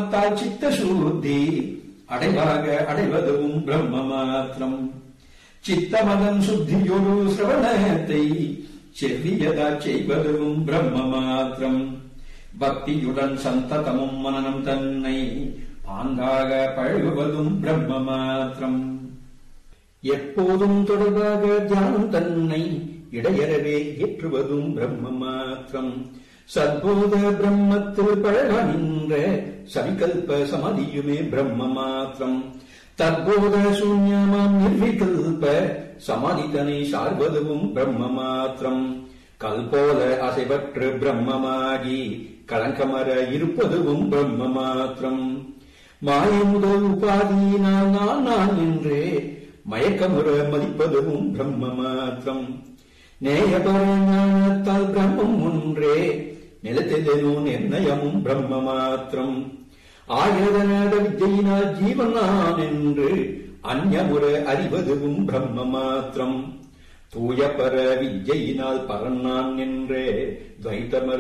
ஞானத்தால் சித்த சுத்தி அடைவாக அடைவதும் பிரம்ம மாத்திரம் சித்தமதம் சுத்தியொரு சிரவணத்தை செவ்வியதா செய்வதும் பிரம்ம மாத்திரம் பக்தியுடன் சந்ததமும் மனனம் தன்னை பாங்காக பழகுவதும் பிரம்ம மாத்திரம் எப்போதும் தொடர்பாக தியானம் தன்னை இடையறவே ஏற்றுவதும் பிரம்ம மாத்திரம் சத்போத பிரம்மத்தில் பழக நின்ற சவிகல்ப சமதியுமே பிரம்ம மாத்திரம் தற்போத சூன்யமாம் நிர்விகல்ப சமாதித்தனை சார்வதுவும் பிரம்ம மாத்திரம் கல்போல அசைவற்று பிரம்மமாகி களங்கமர இருப்பதுவும் பிரம்ம மாத்திரம் மாய முதல் உபாதியினால் நான் நான் என்றே மயக்கமுற மதிப்பதுவும் பிரம்ம மாத்திரம் நேயபர ஞானத்தால் பிரம்மம் ஒன்றே நிலத்தெதனோ நிர்ணயமும் பிரம்ம மாத்திரம் ஆயுதநாத வித்தையினால் ஜீவன் நான் என்று அந்யமுற அறிவதுவும் பிரம்ம மாத்திரம் தூய பர வித்யினால் பரன் நான் என்றே துவைத்தமர